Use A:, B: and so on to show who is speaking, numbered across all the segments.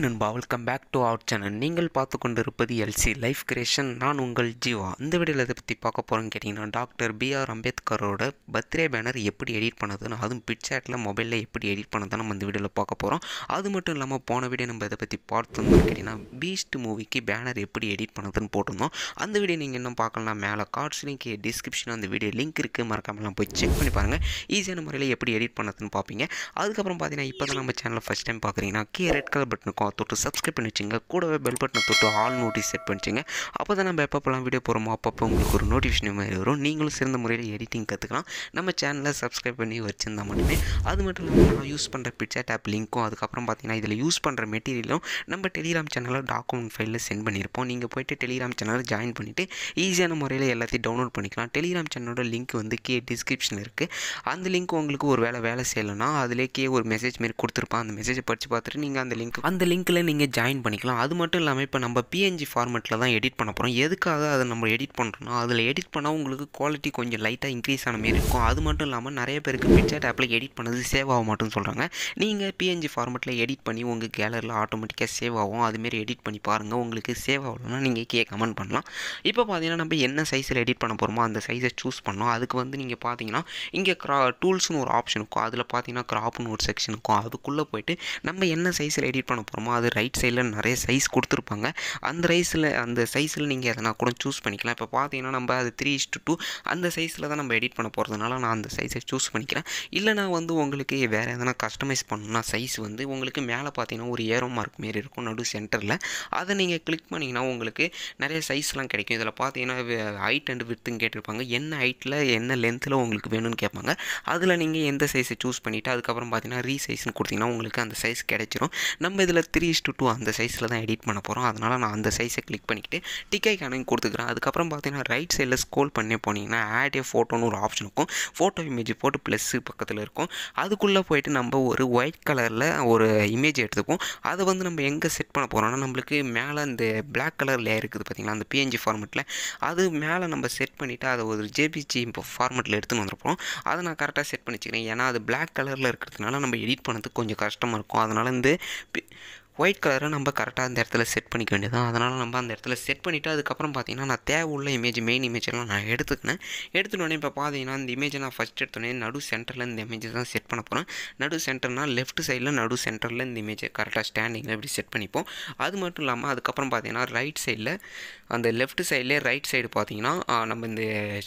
A: நண்பா welcome back to அவர் channel நீங்கள் பார்த்து கொண்டிருப்பது எல்சி லைஃப் கிரியேஷன் நான் உங்கள் ஜீவா இந்த வீடியோவில் இதை பற்றி பார்க்க போகிறோன்னு கேட்டிங்கன்னா டாக்டர் பிஆர் அம்பேத்கரோட பர்த்டே பேனர் எப்படி எடிட் பண்ணதுன்னு அதுவும் பிட்சாட்டில் மொபைலில் எப்படி எடிட் பண்ணதுன்னு நம்ம இந்த வீடியோவில் பார்க்க போகிறோம் அது மட்டும் இல்லாமல் போன வீடியோ நம்ம இதை பற்றி பார்த்தோம்னு கேட்டிங்கன்னா பீஸ்ட் மூவிக்கு பேனர் எப்படி எடிட் பண்ணதுன்னு போட்டிருந்தோம் அந்த வீடியோ நீங்கள் இன்னும் பார்க்கலாம் மேலே கார்ட்ஸ் லிங்க் டிஸ்கிரிப்ஷன் அந்த வீடியோ லிங்க் இருக்குது மறக்காமலாம் போய் செக் பண்ணி பாருங்கள் ஈஸியான முறையில் எப்படி எடிட் பண்ணதுன்னு பார்ப்பீங்க அதுக்கப்புறம் பார்த்தீங்கன்னா இப்போ தான் நம்ம சேனலை ஃபஸ்ட் டைம் பார்க்குறீங்கன்னா கீழே ரெட் கலர் பட்டனுக்கும் தொட்டு சப்ஸ்கிரைப் பண்ணி வச்சுங்க கூடவே பெல் பட்டனை தொட்டு ஆல் நோட்டீஸ் செட் பண்ணிச்சுங்க அப்போ தான் நம்ம எப்பப்போலாம் வீடியோ போகிறோமோ அப்பப்போ உங்களுக்கு ஒரு நோட்டிஃபிகேஷன் மாதிரி வரும் நீங்களும் சிறந்த முறையில் எடிட்டிங் கற்றுக்கலாம் நம்ம சேனலை சப்ஸ்கிரைப் பண்ணி வச்சுருந்தா மட்டுமே அது மட்டும் இல்லாமல் நான் யூஸ் பண்ணுற பிக்சர் டேப் லிங்க்கும் அதுக்கப்புறம் பார்த்தீங்கன்னா இதில் யூஸ் பண்ணுற மெட்டீரியலும் நம்ம டெலிகிராம் சேனலில் டாக்குமெண்ட் ஃபைலில் சென்ட் பண்ணியிருப்போம் நீங்கள் போயிட்டு டெலிகிராம் சேனலில் ஜாயின் பண்ணிவிட்டு ஈஸியான முறையில் எல்லாத்தையும் டவுன்லோட் பண்ணிக்கலாம் டெலிகிராம் சேனலோட லிங்க் வந்து கே டிஸ்கிரிப்ஷனில் இருக்குது அந்த லிங்க் உங்களுக்கு ஒரு வேலை வேலை செய்யலைன்னா அதிலேக்கே ஒரு மெசேஜ் மாரி கொடுத்துருப்பான் அந்த மெசேஜை படித்து பார்த்துட்டு நீங்கள் அந்த லிங்க் அந்த லிங்க்கில் நீங்கள் ஜாயின் பண்ணிக்கலாம் அது மட்டும் இல்லாமல் இப்போ நம்ம பிஎன்ஜி ஃபார்மெட்டில் தான் எடிட் பண்ண போகிறோம் எதுக்காக அதை நம்ம எடிட் பண்ணுறோம்னா அதில் எடிட் பண்ணால் உங்களுக்கு குவாலிட்டி கொஞ்சம் லைட்டாக இன்க்ரீஸ் ஆன மாரி இருக்கும் அது மட்டும் இல்லாமல் நிறைய பேருக்கு பிக்சர் ஆப்பில் எடிட் பண்ணது சேவ் ஆக மாட்டேன்னு சொல்கிறாங்க நீங்கள் பிஎன்ஜி ஃபார்மெட்டில் எடிட் பண்ணி உங்கள் கேலரியில் ஆட்டோமேட்டிக்காக சேவ் ஆகும் அதுமாரி எடிட் பண்ணி பாருங்கள் உங்களுக்கு சேவ் ஆகலைன்னா நீங்கள் கே கமெண்ட் பண்ணலாம் இப்போ பார்த்தீங்கன்னா நம்ம என்ன சைஸில் எடிட் பண்ண போகிறோமோ அந்த சைஸை சூஸ் பண்ணோம் அதுக்கு வந்து நீங்கள் பார்த்தீங்கன்னா இங்கே க்ரா டூல்ஸ்னு ஒரு ஆப்ஷன் இருக்கும் அதில் பார்த்தீங்கன்னா க்ராப்னு ஒரு செக்ஷன் இருக்கும் அதுக்குள்ளே போயிட்டு நம்ம என்ன சைஸில் எடிட் பண்ண போகிறோமோ அது ரைட் சைடில் நிறைய சைஸ் கொடுத்துருப்பாங்க அந்த ரைஸில் அந்த சைஸில் நீங்கள் எதனா கூட சூஸ் பண்ணிக்கலாம் இப்போ பார்த்தீங்கன்னா நம்ம அது த்ரீ இஸ்டு டூ அந்த சைஸில் தான் நம்ம எடிட் பண்ண போகிறதுனால நான் அந்த சைஸை சூஸ் பண்ணிக்கிறேன் இல்லைனா வந்து உங்களுக்கு வேறு எதனா கஸ்டமைஸ் பண்ணணும்னா சைஸ் வந்து உங்களுக்கு மேலே பார்த்தீங்கன்னா ஒரு ஏரோ மார்க் மாரி இருக்கும் நடு சென்டரில் அதை நீங்கள் கிளிக் பண்ணிங்கன்னா உங்களுக்கு நிறைய சைஸ்லாம் கிடைக்கும் இதில் பார்த்தீங்கன்னா ஹைட் அண்ட் வித்துன்னு கேட்டிருப்பாங்க என்ன ஹைட்டில் என்ன லென்த்தில் உங்களுக்கு வேணும்னு கேட்பாங்க அதில் நீங்கள் எந்த சைஸை சூஸ் பண்ணிவிட்டு அதுக்கப்புறம் பார்த்தீங்கன்னா ரீசைஸ்னு கொடுத்தீங்கன்னா உங்களுக்கு அந்த சைஸ் கிடைச்சிரும் நம்ம இதில் த்ரீ இஸ்டு டூ அந்த சைஸில் தான் எடிட் பண்ண போகிறோம் அதனால் நான் அந்த சைஸை கிளிக் பண்ணிக்கிட்டு டிக்கை கணக்கு கொடுத்துக்கிறேன் அதுக்கப்புறம் பார்த்தீங்கன்னா ரைட் சைடில் ஸ்க்ரோல் பண்ணி போனீங்கன்னா ஆட் ஏ ஃபோட்டோன்னு ஒரு ஆப்ஷன் இருக்கும் ஃபோட்டோ இமேஜ் போட்டு ப்ளஸ்ஸு பக்கத்தில் இருக்கும் அதுக்குள்ளே போயிட்டு நம்ம ஒரு ஒயிட் கலரில் ஒரு இமேஜ் எடுத்துப்போம் அதை வந்து நம்ம எங்கே செட் பண்ண போகிறோம்னா நம்மளுக்கு மேலே இந்த பிளாக் கலர் லேயர் இருக்குது பார்த்தீங்களா அந்த பிஎன்ஜி ஃபார்மெட்டில் அது மேலே நம்ம செட் பண்ணிவிட்டு அதை ஒரு ஜேபிஜி இப்போ ஃபார்மெட்டில் எடுத்துன்னு வந்துருப்போம் அதை நான் கரெக்டாக செட் பண்ணி வச்சுக்கிறேன் ஏன்னா அது பிளாக் கலரில் இருக்கிறதுனால நம்ம எடிட் பண்ணதுக்கு கொஞ்சம் கஷ்டமாக இருக்கும் அதனால் இந்த ஒயிட் கலரை நம்ம கரெக்டாக அந்த இடத்துல செட் பண்ணிக்க வேண்டியதான் அதனால் நம்ம அந்த இடத்துல செட் பண்ணிவிட்டு அதுக்கப்புறம் பார்த்தீங்கன்னா நான் தேவை உள்ள இமேஜ் மெயின் இமேஜ் எல்லாம் நான் எடுத்துக்கினேன் எடுத்துட்டோன்னே இப்போ பார்த்தீங்கன்னா இந்த இமேஜை நான் ஃபஸ்ட் எடுத்தோடனே நடு சென்டரில் இந்த இமேஜை தான் செட் பண்ண போகிறேன் நடு சென்டர்னால் லெஃப்ட் சைடில் நடு சென்டரில் இந்த இமேஜை கரெக்டாக ஸ்டாண்டிங்கில் இப்படி செட் பண்ணிப்போம் அது மட்டும் இல்லாமல் அதுக்கப்புறம் பார்த்தீங்கன்னா ரைட் சைடில் அந்த லெஃப்ட் சைட்லேயே ரைட் சைடு பார்த்தீங்கன்னா நம்ம இந்த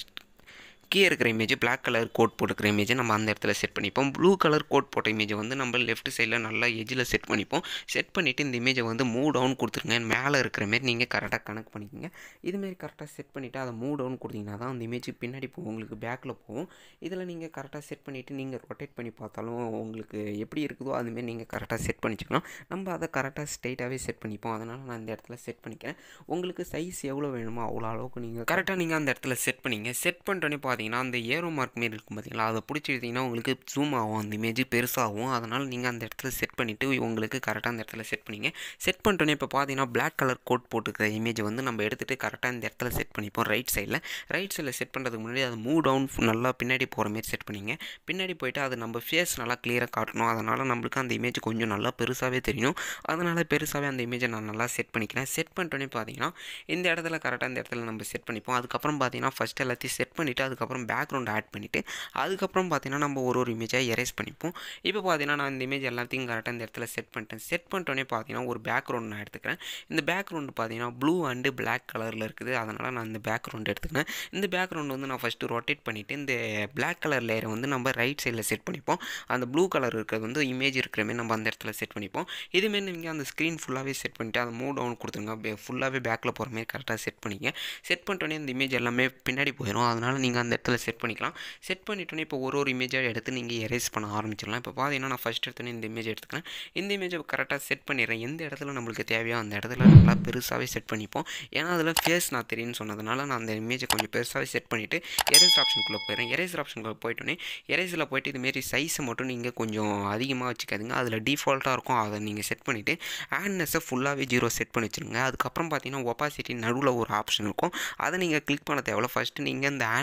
A: கீழே இருக்கிற இமேஜ் பிளாக் கலர் கோட் போட்டுக்கிற இமேஜை நம்ம அந்த இடத்துல செட் பண்ணிப்போம் ப்ளூ கலர் கோட் போட்ட இமேஜை வந்து நம்ம லெஃப்ட் சைடில் நல்லா எஜ்ஜில் செட் பண்ணிப்போம் செட் பண்ணிவிட்டு இந்த இமேஜை வந்து மூவ் டவுன் கொடுத்துருங்க மேலே இருக்கிற மாரி நீங்கள் கரெக்டாக கனெக்ட் பண்ணிக்கோங்க இதுமாரி கரெக்டாக செட் பண்ணிவிட்டு அதை மூவ் டவுன் கொடுத்தீங்கன்னா தான் அந்த இமேஜ் பின்னாடி போகும் உங்களுக்கு பேக்கில் போகும் இதில் நீங்கள் கரெக்டாக செட் பண்ணிவிட்டு நீங்கள் ரொட்டேட் பண்ணி பார்த்தாலும் உங்களுக்கு எப்படி இருக்குதோ அதுமாரி நீங்கள் கரெக்டாக செட் பண்ணிச்சுக்கலாம் நம்ம அதை கரெக்டாக ஸ்ட்ரைட்டாகவே செட் பண்ணிப்போம் அதனால் நான் இந்த இடத்துல செட் பண்ணிக்கிறேன் உங்களுக்கு சைஸ் எவ்வளோ வேணுமோ அவ்வளோ அளவுக்கு நீங்கள் கரெக்டாக நீங்கள் அந்த இடத்துல செட் பண்ணிங்க செட் பண்ணிட்டோன்னே பார்த்தீங்கன்னா அந்த ஏரோ மார்க் மாரி இருக்கும் பார்த்தீங்களா அதை பிடிச்சி எடுத்திங்கன்னா உங்களுக்கு ஜூம் ஆகும் அந்த இமேஜ் பெருசாகும் அதனால் நீங்கள் அந்த இடத்துல செட் பண்ணிவிட்டு உங்களுக்கு கரெக்டாக அந்த இடத்துல செட் பண்ணிங்க செட் பண்ணிட்டோன்னே இப்போ பார்த்தீங்கன்னா பிளாக் கலர் கோட் போட்டுக்கிற இமேஜை வந்து நம்ம எடுத்துகிட்டு கரெக்டாக இந்த இடத்துல செட் பண்ணிப்போம் ரைட் சைடில் ரைட் சைடில் செட் பண்ணுறதுக்கு முன்னாடி அதை மூவ் டவுன் நல்லா பின்னாடி போகிற மாரி செட் பண்ணிங்க பின்னாடி போயிட்டு அது நம்ம ஃபேஸ் நல்லா கிளியராக காட்டணும் அதனால் நம்மளுக்கு அந்த இமேஜ் கொஞ்சம் நல்லா பெருசாகவே தெரியும் அதனால் பெருசாகவே அந்த இமேஜை நான் நல்லா செட் பண்ணிக்கிறேன் செட் பண்ணிட்டோன்னே பார்த்தீங்கன்னா இந்த இடத்துல கரெக்டாக இந்த இடத்துல நம்ம செட் பண்ணிப்போம் அதுக்கப்புறம் பார்த்தீங்கன்னா ஃபஸ்ட் எல்லாத்தையும் செட் பண்ணிவிட்டு அதுக்கப்புறம் பேக்ரவுண்ட் ஆட் பண்ணிவிட்டு அதுக்கப்புறம் பார்த்தீங்கன்னா நம்ம ஒரு ஒரு இமேஜாக எரேஸ் பண்ணிப்போம் இப்போ பார்த்தீங்கன்னா நான் இந்த இமேஜ் எல்லாத்தையும் கரெக்டாக இந்த இடத்துல செட் பண்ணிட்டேன் செட் பண்ணிட்டோன்னே பார்த்தீங்கன்னா ஒரு பேக்ரவுண்ட் நான் எடுத்துக்கிறேன் இந்த பேக்ரவுண்டு பார்த்தீங்கன்னா ப்ளூ அண்டு பிளாக் கலரில் இருக்குது அதனால் நான் இந்த பேக்ரவுண்ட் எடுத்துக்கிறேன் இந்த பேக்ரவுண்ட் வந்து நான் ஃபஸ்ட்டு ரொட்டேட் பண்ணிவிட்டு இந்த பிளாக் கலர் லேயரை வந்து நம்ம ரைட் சைடில் செட் பண்ணிப்போம் அந்த ப்ளூ கலர் இருக்கிறது வந்து இமேஜ் இருக்கிற மாதிரி நம்ம அந்த இடத்துல செட் பண்ணிப்போம் இதுமாரி நீங்கள் அந்த ஸ்க்ரீன் ஃபுல்லாகவே செட் பண்ணிவிட்டு அதை மூவ் டவுன் கொடுத்துருங்க ஃபுல்லாகவே பேக்கில் போகிற மாதிரி கரெக்டாக செட் பண்ணிங்க செட் பண்ணிட்டோன்னே இந்த இமேஜ் எல்லாமே பின்னாடி போயிடும் அதனால் நீங்கள் அந்த இடத்துல செட் பண்ணிக்கலாம் செட் பண்ணிட்டோன்னே இப்போ ஒரு ஒரு இமேஜாக எடுத்து நீங்கள் எரேஸ் பண்ண ஆரம்பிச்சிடலாம் இப்போ பார்த்தீங்கன்னா நான் ஃபஸ்ட் எடுத்தோன்னே இந்த இமேஜ் எடுத்துக்கிறேன் இந்த இமேஜை கரெக்டாக செட் பண்ணிடுறேன் எந்த இடத்துல நம்மளுக்கு தேவையோ அந்த இடத்துல நல்லா பெருசாகவே செட் பண்ணிப்போம் ஏன்னா அதில் ஃபேஸ் நான் தெரியும்னு சொன்னதுனால நான் அந்த இமேஜை கொஞ்சம் பெருசாகவே செட் பண்ணிவிட்டு எரேஸ் ஆப்ஷனுக்குள்ளே போயிடுறேன் எரேஸ் ஆப்ஷனுக்குள்ளே போயிட்டோன்னே எரேஸில் போயிட்டு இதுமாரி சைஸை மட்டும் நீங்கள் கொஞ்சம் அதிகமாக வச்சுக்காதீங்க அதில் டிஃபால்ட்டாக இருக்கும் அதை நீங்கள் செட் பண்ணிவிட்டு ஆட்னஸை ஃபுல்லாகவே ஜீரோ செட் பண்ணி வச்சுருங்க அதுக்கப்புறம் பார்த்தீங்கன்னா ஒப்பாசிட்டி நடுவில் ஒரு ஆப்ஷன் இருக்கும் அதை நீங்கள் கிளிக் பண்ண தேவையில்ல ஃபஸ்ட்டு நீங்கள் இந்த ஆட்னஸை கிளிக்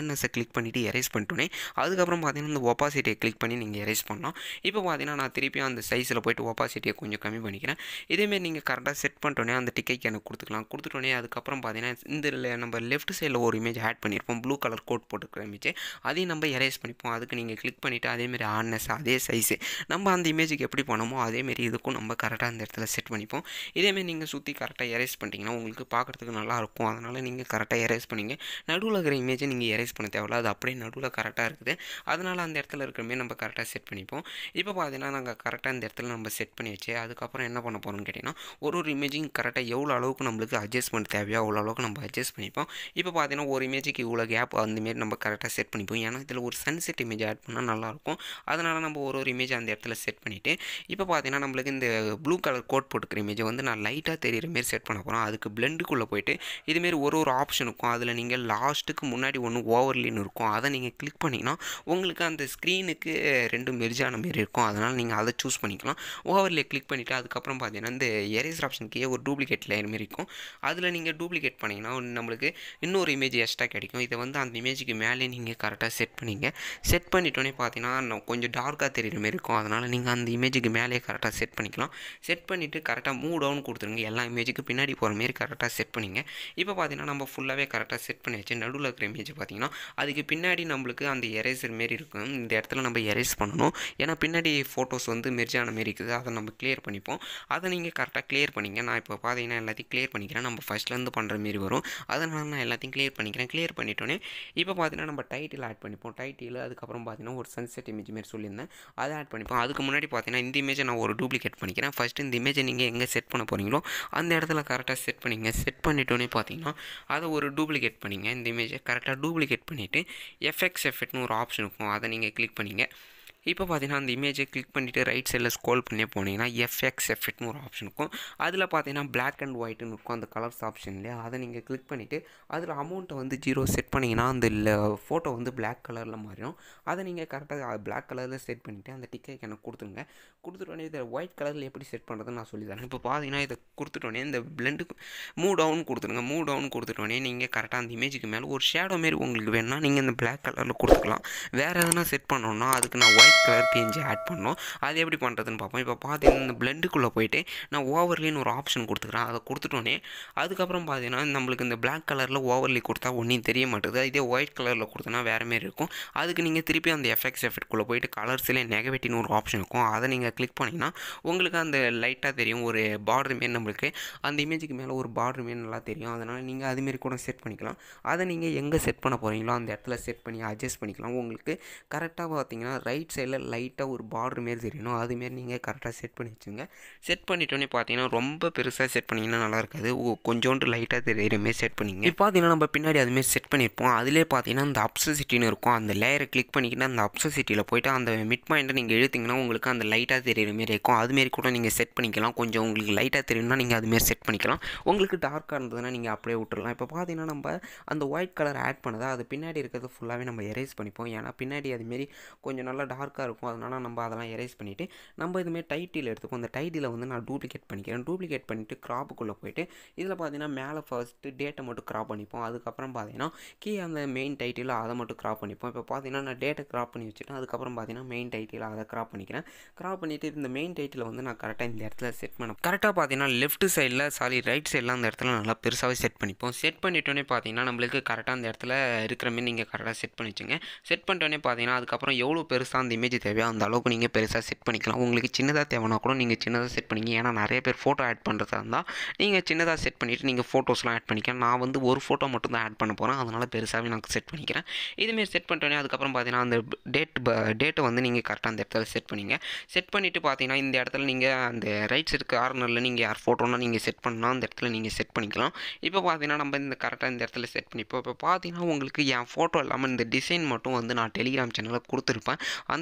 A: கிளிக் பண்ணிவிட்டு எரேஸ் பண்ணிட்டோன்னே அதுக்கப்புறம் பார்த்தீங்கன்னா இந்த ஒப்பாசிட்டியை கிளிக் பண்ணி நீங்கள் எரேஸ் பண்ணலாம் இப்போ பார்த்தீங்கன்னா நான் திருப்பியும் அந்த சைஸில் போயிட்டு ஒப்பாசிட்டியை கொஞ்சம் கம்மி பண்ணிக்கிறேன் இதேமாரி நீங்கள் கரெக்டாக செட் பண்ணிட்டோன்னே அந்த டிக்கைக்கு எனக்கு கொடுத்துக்கலாம் கொடுத்துட்டோன்னே அதுக்கப்புறம் பார்த்தீங்கன்னா இந்த le- நம்ம லெஃப்ட் சைடில் ஒரு இமேஜ் ஆட் பண்ணியிருப்போம் ப்ளூ கலர் கோட் போட்டுருக்கிற இமேஜ் அதையும் நம்ம எரேஸ் பண்ணிப்போம் அதுக்கு நீங்கள் கிளிக் பண்ணிவிட்டு அதேமாரி ஆட்னஸ் அதே சைஸு நம்ம அந்த இமேஜுக்கு எப்படி பண்ணமோ அதேமாரி இதுக்கும் நம்ம கரெக்டாக அந்த இடத்துல செட் பண்ணிப்போம் இதேமாரி நீங்கள் சுற்றி கரெக்டாக எரேஸ் பண்ணிட்டீங்கன்னா உங்களுக்கு பார்க்குறதுக்கு நல்லாயிருக்கும் அதனால் நீங்கள் கரெக்டாக எரேஸ் பண்ணிங்க நடுவில் இருக்கிற இமேஜை நீங்கள் எரேஸ் பண்ண தேவையில்ல அது அப்படியே நடுவில் கரெக்டாக இருக்குது அதனால் அந்த இடத்துல இருக்கிற மாரி நம்ம கரெக்டாக செட் பண்ணிப்போம் இப்போ பார்த்தீங்கன்னா நாங்கள் கரெக்டாக இந்த இடத்துல நம்ம செட் பண்ணி வச்சு அதுக்கப்புறம் என்ன பண்ண போகிறோம்னு கேட்டிங்கன்னா ஒரு ஒரு இமேஜையும் கரெக்டாக எவ்வளோ அளவுக்கு நம்மளுக்கு அட்ஜஸ்ட்மெண்ட் தேவையோ அவ்வளோ அளவுக்கு நம்ம அட்ஜஸ்ட் பண்ணிப்போம் இப்போ பார்த்தீங்கன்னா ஒரு இமேஜுக்கு இவ்வளோ கேப் அந்தமாரி நம்ம கரெக்டாக செட் பண்ணிப்போம் ஏன்னா இதில் ஒரு சன்செட் இமேஜ் ஆட் பண்ணால் நல்லாயிருக்கும் அதனால் நம்ம ஒரு ஒரு இமேஜ் அந்த இடத்துல செட் பண்ணிவிட்டு இப்போ பார்த்தீங்கன்னா நம்மளுக்கு இந்த ப்ளூ கலர் கோட் போட்டுக்கிற இமேஜை வந்து நான் லைட்டாக தெரியிற மாரி செட் பண்ண போகிறோம் அதுக்கு பிளெண்டுக்குள்ளே போயிட்டு இதுமாரி ஒரு ஒரு ஆப்ஷன் இருக்கும் அதில் நீங்கள் லாஸ்ட்டுக்கு முன்னாடி ஒன்று ஓவர்லின்னு இருக்கும் அதை நீங்கள் கிளிக் பண்ணிங்கன்னா உங்களுக்கு அந்த ஸ்க்ரீனுக்கு ரெண்டு மெர்ஜான மாரி இருக்கும் அதனால் நீங்கள் அதை சூஸ் பண்ணிக்கலாம் ஓவர்லே கிளிக் பண்ணிவிட்டு அதுக்கப்புறம் பார்த்தீங்கன்னா இந்த எரேசர் ஆப்ஷன் கீழே ஒரு டூப்ளிகேட் லேயர் மாரி இருக்கும் அதில் நீங்கள் டூப்ளிகேட் பண்ணிங்கன்னா நம்மளுக்கு இன்னொரு இமேஜ் எக்ஸ்ட்ரா கிடைக்கும் இதை வந்து அந்த இமேஜுக்கு மேலே நீங்கள் கரெக்டாக செட் பண்ணிங்க செட் பண்ணிட்டோன்னே பார்த்தீங்கன்னா இன்னும் கொஞ்சம் டார்க்காக தெரியுற மாரி இருக்கும் அதனால் நீங்கள் அந்த இமேஜுக்கு மேலே கரெக்டாக செட் பண்ணிக்கலாம் செட் பண்ணிவிட்டு கரெக்டாக மூவ் டவுன் கொடுத்துருங்க எல்லா இமேஜுக்கு பின்னாடி போகிற மாரி கரெக்டாக செட் பண்ணிங்க இப்போ பார்த்தீங்கன்னா நம்ம ஃபுல்லாகவே கரெக்டாக செட் பண்ணி வச்சு நடுவில் இருக்கிற இமேஜ் பார்த்தீங்கன்னா அதுக்கு பின்னாடி நம்மளுக்கு அந்த எரேசர் மாரி இருக்கும் இந்த இடத்துல நம்ம எரேஸ் பண்ணணும் ஏன்னா பின்னாடி ஃபோட்டோஸ் வந்து மெர்ஜான மாரி இருக்குது அதை நம்ம கிளியர் பண்ணிப்போம் அதை நீங்கள் கரெக்டாக கிளியர் பண்ணிங்க நான் இப்போ பார்த்தீங்கன்னா எல்லாத்தையும் கிளியர் பண்ணிக்கிறேன் நம்ம ஃபஸ்ட்லேருந்து பண்ணுற மாரி வரும் அதனால் நான் எல்லாத்தையும் கிளியர் பண்ணிக்கிறேன் கிளியர் பண்ணிட்டோன்னே இப்போ பார்த்தீங்கன்னா நம்ம டைட்டில் ஆட் பண்ணிப்போம் டைட்டில் அதுக்கப்புறம் பார்த்தீங்கன்னா ஒரு சன்செட் இமேஜ் மாரி சொல்லியிருந்தேன் அதை ஆட் பண்ணிப்போம் அதுக்கு முன்னாடி பார்த்தீங்கன்னா இந்த இமேஜை நான் ஒரு டூப்ளிகேட் பண்ணிக்கிறேன் ஃபஸ்ட்டு இந்த இமேஜை நீங்கள் எங்கே செட் பண்ண போகிறீங்களோ அந்த இடத்துல கரெக்டாக செட் பண்ணிங்க செட் பண்ணிட்டோன்னே பார்த்தீங்கன்னா அதை ஒரு டூப்ளிகேட் பண்ணிங்க இந்த இமேஜை கரெக்டாக டூப்ளிகேட் பண்ணிவிட்டு எஃப்எக்ஸ் எஃபெக்ட்னு ஒரு ஆப்ஷன் இருக்கும் அதை நீங்கள் கிளிக் பண்ணிங்க இப்போ பார்த்தீங்கன்னா அந்த இமேஜை கிளிக் பண்ணிவிட்டு ரைட் சைடில் ஸ்க்ரோல் பண்ணி போனீங்கன்னா எஃப்எக்ஸ் எஃபெக்ட்னு ஒரு ஆப்ஷன் இருக்கும் அதில் பார்த்தீங்கன்னா Black அண்ட் ஒயிட்னு இருக்கும் அந்த கலர்ஸ் ஆப்ஷன்லேயே அதை நீங்கள் கிளிக் பண்ணிவிட்டு அதில் அமௌண்ட்டை வந்து ஜீரோ செட் பண்ணிங்கன்னா அந்த ஃபோட்டோ வந்து Black கலரில் மாறிடும் அதை நீங்கள் கரெக்டாக Black கலரில் செட் பண்ணிவிட்டு அந்த டிக்கெட் எனக்கு கொடுத்துருங்க கொடுத்துட்டோன்னே இதை ஒயிட் கலரில் எப்படி செட் பண்ணுறதுன்னு நான் சொல்லி தரேன் இப்போ பார்த்தீங்கன்னா இதை கொடுத்துட்டோன்னே இந்த பிளெண்டுக்கு மூவ் டவுன் கொடுத்துருங்க மூவ் டவுன் கொடுத்துட்டோன்னே நீங்கள் கரெக்டாக அந்த இமேஜுக்கு மேலே ஒரு ஷேடோ மாரி உங்களுக்கு வேணும்னா நீங்கள் இந்த Black கலரில் கொடுத்துக்கலாம் வேறு எதனா செட் பண்ணணும்னா அதுக்கு நான் ஒயிட் கலர் பிஎன்ஜி ஆட் பண்ணணும் அது எப்படி பண்ணுறதுன்னு பார்ப்போம் இப்போ பார்த்தீங்கன்னா இந்த பிளெண்டுக்குள்ளே போயிட்டு நான் ஓவர்லின்னு ஒரு ஆப்ஷன் கொடுத்துக்கிறேன் அதை கொடுத்துட்டோன்னே அதுக்கப்புறம் பார்த்தீங்கன்னா நம்மளுக்கு இந்த Black கலரில் ஓவர்லி கொடுத்தா ஒன்றும் தெரிய மாட்டேது இதே ஒயிட் கலரில் கொடுத்தனா வேறு மாரி இருக்கும் அதுக்கு நீங்கள் திருப்பி அந்த எஃபெக்ட்ஸ் எஃபெக்ட்குள்ளே போயிட்டு கலர்ஸ்லேயே நெகட்டிவ்னு ஒரு ஆப்ஷன் இருக்கும் அதை நீங்கள் கிளிக் பண்ணிங்கன்னா உங்களுக்கு அந்த லைட்டாக தெரியும் ஒரு பார்டர் மாரி நம்மளுக்கு அந்த இமேஜுக்கு மேலே ஒரு பார்டர் மாரி நல்லா தெரியும் அதனால் நீங்கள் அதுமாரி கூட செட் பண்ணிக்கலாம் அதை நீங்கள் எங்கே செட் பண்ண போகிறீங்களோ அந்த இடத்துல செட் பண்ணி அட்ஜஸ்ட் பண்ணிக்கலாம் உங்களுக்கு கரெக்டாக பார்த்தீங்கன்னா ரைட் சைடில் லைட்டாக ஒரு பார்டர் மாரி தெரியணும் அதுமாரி நீங்கள் கரெக்டாக செட் பண்ணி வச்சுங்க செட் பண்ணிட்டோன்னே பார்த்தீங்கன்னா ரொம்ப பெருசாக செட் பண்ணிங்கன்னா நல்லா இருக்காது ஓ, கொஞ்சோண்டு லைட்டாக தெரியுற மாரி செட் பண்ணிங்க இப்போ பார்த்தீங்கன்னா நம்ம பின்னாடி அதுமாரி செட் பண்ணியிருப்போம் அதிலே பார்த்தீங்கன்னா அந்த அப்சசிட்டின்னு இருக்கும் அந்த லேயரை கிளிக் பண்ணிக்கிட்டு அந்த அப்சசிட்டியில் போயிட்டு அந்த மிட் பாயிண்ட்டை நீங்கள் இழுத்தீங்கன்னா உங்களுக்கு அந்த லைட்டாக தெரியுற மாரி இருக்கும் அதுமாரி கூட நீங்கள் செட் பண்ணிக்கலாம் கொஞ்சம் உங்களுக்கு லைட்டாக தெரியும்னா நீங்கள் அதுமாரி செட் பண்ணிக்கலாம் உங்களுக்கு டார்க்காக இருந்ததுன்னா நீங்கள் அப்படியே விட்டுறலாம் இப்போ பார்த்தீங்கன்னா நம்ம அந்த ஒயிட் கலர் ஆட் பண்ணதை அது பின்னாடி இருக்கிறது ஃபுல்லாகவே நம்ம எரேஸ் பண்ணிப்போம் ஏன்னா பின்னாடி அதுமாரி கொஞ்சம் நல்லா டார்க்காக இருக்கும் அதனால நம்ம அதெல்லாம் எரேஸ் பண்ணிவிட்டு நம்ம இதுமாரி டைட்டில் எடுத்துப்போம் அந்த டைட்டில் வந்து நான் டூப்ளிகேட் பண்ணிக்கிறேன் டூப்ளிகேட் பண்ணிவிட்டு க்ராப்புக்குள்ளே போயிட்டு இதில் பார்த்தீங்கன்னா மேலே ஃபர்ஸ்ட்டு டேட்டை மட்டும் க்ராப் பண்ணிப்போம் அதுக்கப்புறம் பார்த்தீங்கன்னா கீ அந்த மெயின் டைட்டில் அதை மட்டும் க்ராப் பண்ணிப்போம் இப்போ பார்த்தீங்கன்னா நான் டேட்டை க்ராப் பண்ணி வச்சுட்டேன் அதுக்கப்புறம் பார்த்தீங்கன்னா மெயின் டைட்டில் அதை க்ராப் பண்ணிக்கிறேன் க்ராப் பண்ணிவிட்டு இந்த மெயின் டைட்டில் வந்து நான் கரெக்டாக இந்த இடத்துல செட் பண்ண கரெக்டாக பார்த்தீங்கன்னா லெஃப்ட் சைடில் சாரி ரைட் சைடில் அந்த இடத்துல நல்லா பெருசாகவே செட் பண்ணிப்போம் செட் பண்ணிட்டோன்னே பார்த்தீங்கன்னா நம்மளுக்கு கரெக்டாக அந்த இடத்துல இருக்கிற மாதிரி நீங்கள் கரெக்டாக செட் பண்ணி வச்சுங்க செட் பண்ணிட்டோன்னே பார்த்தீங்கன்னா அதுக்கப்புறம் எவ்வளோ பெருசாக அந்த இமேஜ் தேவையோ அந்த அளவுக்கு நீங்கள் பெருசாக செட் பண்ணிக்கலாம் உங்களுக்கு சின்னதாக தேவைன்னா கூட நீங்கள் சின்னதாக செட் பண்ணிங்க ஏன்னா நிறைய பேர் ஃபோட்டோ ஆட் பண்ணுறதா இருந்தால் நீங்கள் சின்னதாக செட் பண்ணிவிட்டு நீங்கள் ஃபோட்டோஸ்லாம் ஆட் பண்ணிக்கலாம் நான் வந்து ஒரு ஃபோட்டோ மட்டும் தான் ஆட் பண்ண போகிறேன் அதனால் பெருசாகவே நான் செட் பண்ணிக்கிறேன் இதுமாரி செட் பண்ணிட்டோன்னே அதுக்கப்புறம் பார்த்தீங்கன்னா அந்த டேட் டேட்டை வந்து நீங்கள் கரெக்டாக அந்த இடத்துல செட் பண்ணிங்க செட் பண்ணிவிட்டு பார்த்தீங்கன்னா இந்த இடத்துல நீங்கள் அந்த ரைட் சைடு கார்னரில் நீங்கள் யார் ஃபோட்டோனா நீங்கள் செட் பண்ணால் அந்த இடத்துல நீங்கள் செட் பண்ணிக்கலாம் இப்போ பார்த்தீங்கன்னா நம்ம இந்த கரெக்டாக இந்த இடத்துல செட் பண்ணிப்போம் இப்போ பார்த்தீங்கன்னா உங்களுக்கு என் ஃபோட்டோ இல்லாமல் இந்த டிசைன் மட்டும் வந்து நான் டெலிகிராம் சேனலில் கொடுத்துருப்பேன் அந்த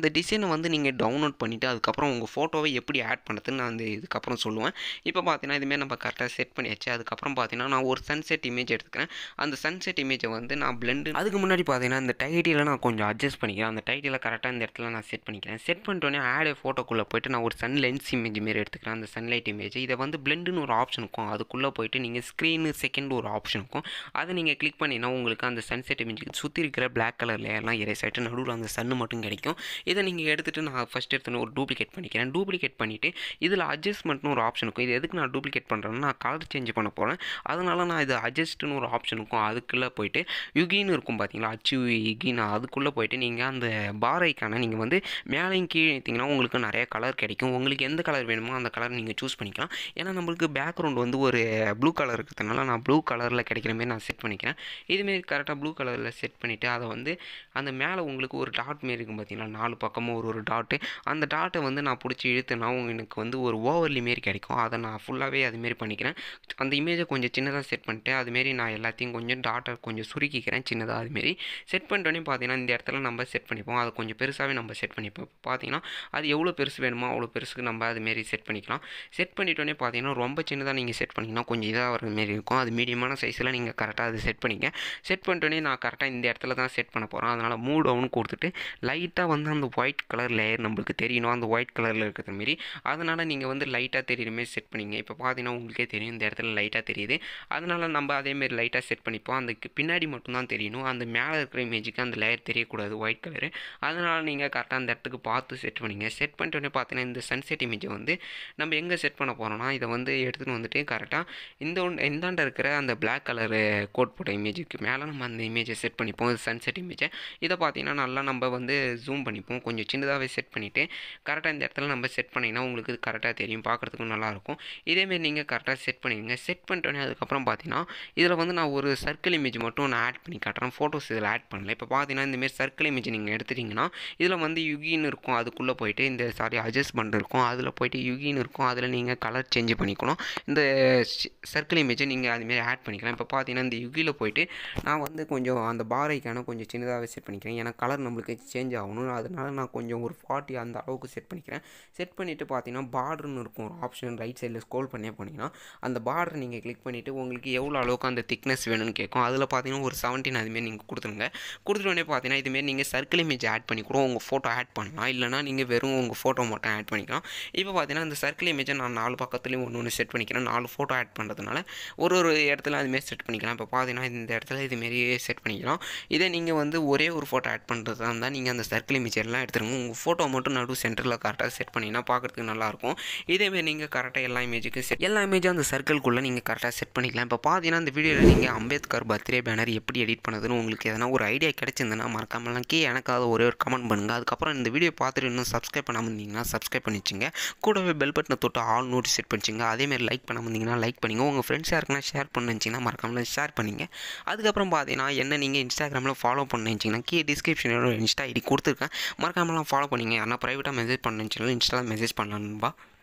A: அந்த டிசைனை வந்து நீங்கள் டவுன்லோட் பண்ணிவிட்டு அதுக்கப்புறம் உங்கள் ஃபோட்டோவை எப்படி ஆட் பண்ணுறதுன்னு நான் அந்த இதுக்கப்புறம் சொல்லுவேன் இப்போ பார்த்தீங்கன்னா இதுமாரி நம்ம கரெக்டாக செட் பண்ணியாச்சு அதுக்கப்புறம் பார்த்தீங்கன்னா நான் ஒரு சன்செட் இமேஜ் எடுத்துக்கிறேன் அந்த சன்செட் இமேஜை வந்து நான் பிளெண்டு அதுக்கு முன்னாடி பார்த்தீங்கன்னா இந்த டைட்டிலை நான் கொஞ்சம் அட்ஜஸ்ட் பண்ணிக்கிறேன் அந்த டைட்டிலை கரெக்டாக இந்த இடத்துல நான் செட் பண்ணிக்கிறேன் செட் பண்ணிட்டோன்னே ஆடே ஃபோட்டோக்குள்ளே போயிட்டு நான் ஒரு சன் லென்ஸ் இமேஜ் மாரி எடுத்துக்கிறேன் அந்த சன்லைட் இமேஜ் இதை வந்து பிளெண்டுன்னு ஒரு ஆப்ஷன் இருக்கும் அதுக்குள்ளே போயிட்டு நீங்கள் ஸ்க்ரீனு செகண்ட் ஒரு ஆப்ஷன் இருக்கும் அதை நீங்கள் கிளிக் பண்ணினா உங்களுக்கு அந்த சன்செட் இமேஜுக்கு சுற்றி இருக்கிற பிளாக் கலர் லேயர்லாம் எரேஸ் ஆகிட்டு நடுவில் அந்த சன்னு மட்டும் கிடைக்கும் இதை நீங்கள் எடுத்துகிட்டு நான் ஃபஸ்ட் எடுத்துன்னு ஒரு டூப்ளிகேட் பண்ணிக்கிறேன் டூப்ளிகேட் பண்ணிவிட்டு இதில் அட்ஜஸ்ட்மெண்ட்னு ஒரு ஆப்ஷன் இருக்கும் இது எதுக்கு நான் டூப்ளிகேட் பண்ணுறேன்னா நான் கலர் சேஞ்ச் பண்ண போகிறேன் அதனால நான் இது அட்ஜஸ்ட்னு ஒரு ஆப்ஷன் இருக்கும் அதுக்குள்ளே போயிட்டு யுகின்னு இருக்கும் பார்த்தீங்களா அச்சு யுகின்னு அதுக்குள்ளே போயிட்டு நீங்கள் அந்த பார் ஐக்கானை நீங்கள் வந்து மேலேயும் கீழே எடுத்திங்கன்னா உங்களுக்கு நிறைய கலர் கிடைக்கும் உங்களுக்கு எந்த கலர் வேணுமோ அந்த கலர் நீங்கள் சூஸ் பண்ணிக்கலாம் ஏன்னா நம்மளுக்கு பேக்ரவுண்ட் வந்து ஒரு ப்ளூ கலர் இருக்கிறதுனால நான் ப்ளூ கலரில் கிடைக்கிற மாரி நான் செட் பண்ணிக்கிறேன் இதுமாரி கரெக்டாக ப்ளூ கலரில் செட் பண்ணிவிட்டு அதை வந்து அந்த மேலே உங்களுக்கு ஒரு டாட் மாரி இருக்கும் பார்த்தீங்களா நாலு பக்கமும் ஒரு ஒரு டாட்டு அந்த டாட்டை வந்து நான் பிடிச்சி இழுத்துனா எனக்கு வந்து ஒரு ஓவர்லி மாரி கிடைக்கும் அதை நான் ஃபுல்லாகவே அதுமாரி பண்ணிக்கிறேன் அந்த இமேஜை கொஞ்சம் சின்னதாக செட் பண்ணிட்டு அதுமாரி நான் எல்லாத்தையும் கொஞ்சம் டாட்டை கொஞ்சம் சுருக்கிக்கிறேன் சின்னதாக அதுமாரி செட் பண்ணிட்டோன்னே பார்த்தீங்கன்னா இந்த இடத்துல நம்ம செட் பண்ணிப்போம் அதை கொஞ்சம் பெருசாகவே நம்ம செட் பண்ணிப்போம் பார்த்தீங்கன்னா அது எவ்வளோ பெருசு வேணுமோ அவ்வளோ பெருசுக்கு நம்ம அதுமாரி செட் பண்ணிக்கலாம் செட் பண்ணிட்டோன்னே பார்த்தீங்கன்னா ரொம்ப சின்னதாக நீங்கள் செட் பண்ணிங்கன்னா கொஞ்சம் இதாக வர மாரி இருக்கும் அது மீடியமான சைஸில் நீங்கள் கரெக்டாக அது செட் பண்ணிங்க செட் பண்ணிட்டோன்னே நான் கரெக்டாக இந்த இடத்துல தான் செட் பண்ண போகிறேன் அதனால் மூ டவுன் கொடுத்துட்டு லைட்டாக வந்து அந்த ஒயிட் கலர் லேயர் நம்மளுக்கு தெரியணும் அந்த ஒயிட் கலரில் இருக்கிற மாரி அதனால் நீங்கள் வந்து லைட்டாக தெரியுற மாரி செட் பண்ணிங்க இப்போ பார்த்தீங்கன்னா உங்களுக்கே தெரியும் இந்த இடத்துல லைட்டாக தெரியுது அதனால் நம்ம அதேமாரி லைட்டாக செட் பண்ணிப்போம் அந்த பின்னாடி மட்டும்தான் தெரியணும் அந்த மேலே இருக்கிற இமேஜுக்கு அந்த லேயர் தெரியக்கூடாது ஒயிட் கலரு அதனால் நீங்கள் கரெக்டாக அந்த இடத்துக்கு பார்த்து செட் பண்ணிங்க செட் பண்ணிட்டோன்னே பார்த்தீங்கன்னா இந்த சன்செட் இமேஜை வந்து நம்ம எங்கே செட் பண்ண போகிறோம்னா இதை வந்து எடுத்துகிட்டு வந்துட்டு கரெக்டாக இந்த ஒன்று இந்தாண்ட இருக்கிற அந்த பிளாக் கலரு கோட் போட்ட இமேஜுக்கு மேலே நம்ம அந்த இமேஜை செட் பண்ணிப்போம் சன்செட் இமேஜை இதை பார்த்தீங்கன்னா நல்லா நம்ம வந்து ஜூம் பண்ணிப்போம் கொஞ்சம் சின்னதாகவே செட் பண்ணிவிட்டு கரெக்டாக இந்த இடத்துல நம்ம செட் பண்ணிங்கன்னா உங்களுக்கு கரெக்டாக தெரியும் பார்க்குறதுக்கும் நல்லாயிருக்கும் இதேமாரி நீங்கள் கரெக்டாக செட் பண்ணிடுங்க செட் பண்ணிட்டோன்னே அதுக்கப்புறம் பார்த்தீங்கன்னா இதில் வந்து நான் ஒரு சர்க்கிள் இமேஜ் மட்டும் நான் ஆட் பண்ணி காட்டுறேன் ஃபோட்டோஸ் இதில் ஆட் பண்ணல இப்போ பார்த்தீங்கன்னா இந்தமாரி சர்க்கிள் இமேஜ் நீங்கள் எடுத்துட்டிங்கன்னா இதில் வந்து யுகின்னு இருக்கும் அதுக்குள்ளே போயிட்டு இந்த சாரி அட்ஜஸ்ட்மெண்ட் இருக்கும் அதில் போயிட்டு யுகின்னு இருக்கும் அதில் நீங்கள் கலர் சேஞ்ச் பண்ணிக்கணும் இந்த சர்க்கிள் இமேஜை நீங்கள் அதுமாரி ஆட் பண்ணிக்கலாம் இப்போ பார்த்தீங்கன்னா இந்த யுகியில் போயிட்டு நான் வந்து கொஞ்சம் அந்த பாறைக்கான கொஞ்சம் சின்னதாகவே செட் பண்ணிக்கிறேன் ஏன்னா கலர் நம்மளுக்கு சேஞ்ச் ஆகணும் அதனால நான் கொஞ்சம் ஒரு ஃபார்ட்டி அந்த அளவுக்கு செட் பண்ணிக்கிறேன் செட் பண்ணிவிட்டு பார்த்தீங்கன்னா பார்டர்னு இருக்கும் ஒரு ஆப்ஷன் ரைட் சைடில் ஸ்க்ரோல் பண்ணே போனீங்கன்னா அந்த பார்டர் நீங்கள் கிளிக் பண்ணிவிட்டு உங்களுக்கு எவ்வளோ அளவுக்கு அந்த திக்னஸ் வேணும்னு கேட்கும் அதில் பார்த்தீங்கன்னா ஒரு செவன்டீன் அதுமாரி நீங்கள் கொடுத்துருங்க கொடுத்துட்டோடனே பார்த்தீங்கன்னா இதுமாரி நீங்கள் சர்க்கிள் இமேஜ் ஆட் பண்ணி கூட உங்கள் ஃபோட்டோ ஆட் பண்ணலாம் இல்லைனா நீங்கள் வெறும் உங்கள் ஃபோட்டோ மட்டும் ஆட் பண்ணிக்கலாம் இப்போ பார்த்தீங்கன்னா அந்த சர்க்கிள் இமேஜை நான் நாலு பக்கத்துலேயும் ஒன்று ஒன்று செட் பண்ணிக்கிறேன் நாலு ஃபோட்டோ ஆட் பண்ணுறதுனால ஒரு ஒரு இடத்துல அதுமாரி செட் பண்ணிக்கலாம் இப்போ பார்த்தீங்கன்னா இந்த இடத்துல இதுமாரி செட் பண்ணிக்கலாம் இதே நீங்கள் வந்து ஒரே ஒரு ஃபோட்டோ ஆட் பண்ணுறதா இருந்தால் நீங்கள் அந்த சர்க்கிள் இமேஜ் எல்லாம் எடுத்துருங்க உங்கள் ஃபோட்டோ மட்டும் நடு சென்டரில் கரெக்டாக செட் பண்ணிங்கன்னா பார்க்குறதுக்கு நல்லாயிருக்கும் இதேமாரி நீங்கள் கரெக்டாக எல்லா இமேஜுக்கும் செட் எல்லா இமேஜும் அந்த சர்க்கிள்குள்ளே நீங்கள் கரெக்டாக செட் பண்ணிக்கலாம் இப்போ பார்த்தீங்கன்னா இந்த வீடியோவில் நீங்கள் அம்பேத்கர் பர்த்டே பேனர் எப்படி எடிட் பண்ணுறதுன்னு உங்களுக்கு எதனா ஒரு ஐடியா கிடைச்சிருந்ததுன்னா மறக்காமலாம் கீழே எனக்காவது ஒரே ஒரு கமெண்ட் பண்ணுங்கள் அதுக்கப்புறம் இந்த வீடியோ பார்த்துட்டு இன்னும் சப்ஸ்கிரைப் பண்ணாமல் இருந்தீங்கன்னா சப்ஸ்கிரைப் பண்ணி வச்சுங்க கூடவே பெல் பட்டனை தொட்டு ஆல் நோட்டி செட் பண்ணிச்சிங்க அதேமாரி லைக் பண்ணாமல் இருந்தீங்கன்னா லைக் பண்ணிங்க உங்கள் ஃப்ரெண்ட்ஸ் யாருக்குன்னா ஷேர் பண்ணிச்சிங்கன்னா மறக்காமல் ஷேர் பண்ணிங்க அதுக்கப்புறம் பார்த்தீங்கன்னா என்ன நீங்கள் இன்ஸ்டாகிராமில் ஃபாலோ பண்ணிச்சிங்கன்னா கீழே டிஸ்கிரிப்ஷனில் இன்ஸ்டா ஐடி கொடுத்துருக்கேன் மறக்காமலாம் ஃபாலோ பண்ணிங்க யாரா ப்ரைவேட்டாக மெசேஜ் பண்ணிச்சுனாலும் இன்ஸ்டாவில் மெசேஜ் பண்ணலாம்பா